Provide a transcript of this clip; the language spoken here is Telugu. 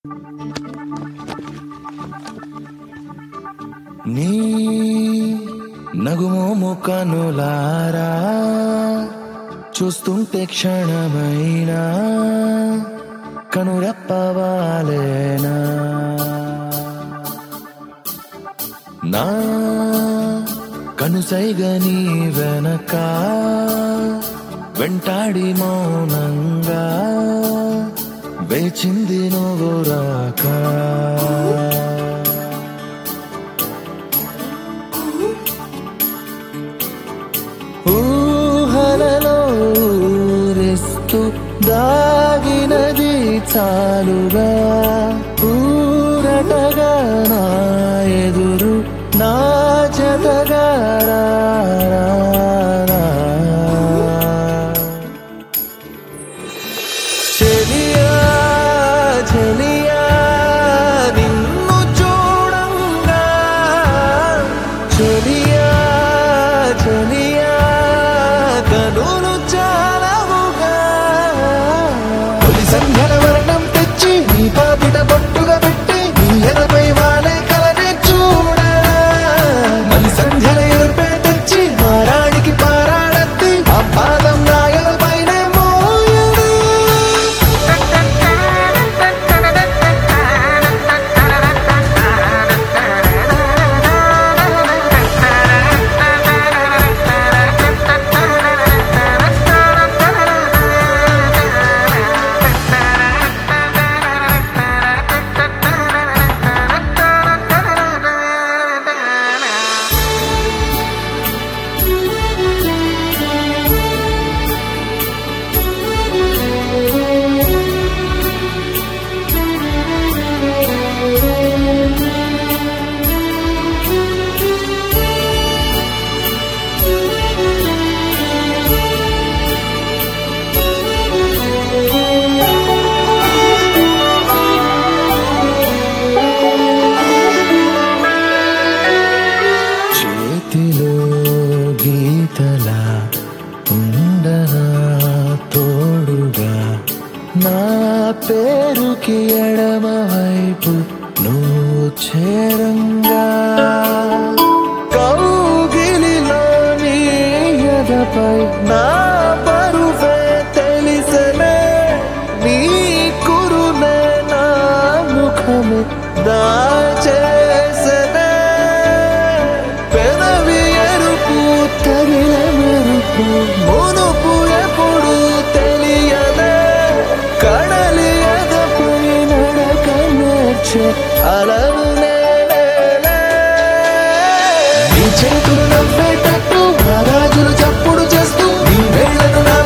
నీ నగుమోము కనులారా చూస్తుంటే క్షణమైనా కనురెప్పవాలేనా నా కనుసైగ నీ వెనక వెంటాడి మౌనంగా వేచింది నువ్వు రాక ఊహలలో ఊరిస్తూ దాగినది చాలుగా ఊరటగా నా ఎదురు నా జతగా రా, రా, రా. చెలియా చెలియా నిన్ను చూడంగా చెలియా చెలియా కనులు చాలవుగా తొలి సంధ్యల వర్ణం తెచ్చి నీ పాపిట బొట్టుగా పెట్టి నీ ఎనపై వాలే కలనే చూడ మలి సంధ్యల ఎరుపే తెచ్చి మారాడికి పారాడత్తి ఆ పాదం నాయల పైనే మోయడు చేతిలో గీతలా ఉండనా తోడుగా నా పేరుకి ఎడమ వైపు నువ్వు చేరంగా కౌగిలిలో నీ ఎదపై నా పరువే తెలిసనే నీ కురునే నా ముఖమే దాచేసనే పెదవి ఎరుపు తగిన మెరుపు మునుపు ఎప్పుడు తెలియలే కడలి ఎదపై నడక నేర్చే అలలు నేనేలే. నీ చేతులు నవ్వేటట్టు నా రాజులు చప్పుడు చేస్తూ నీ వేళ్లను నా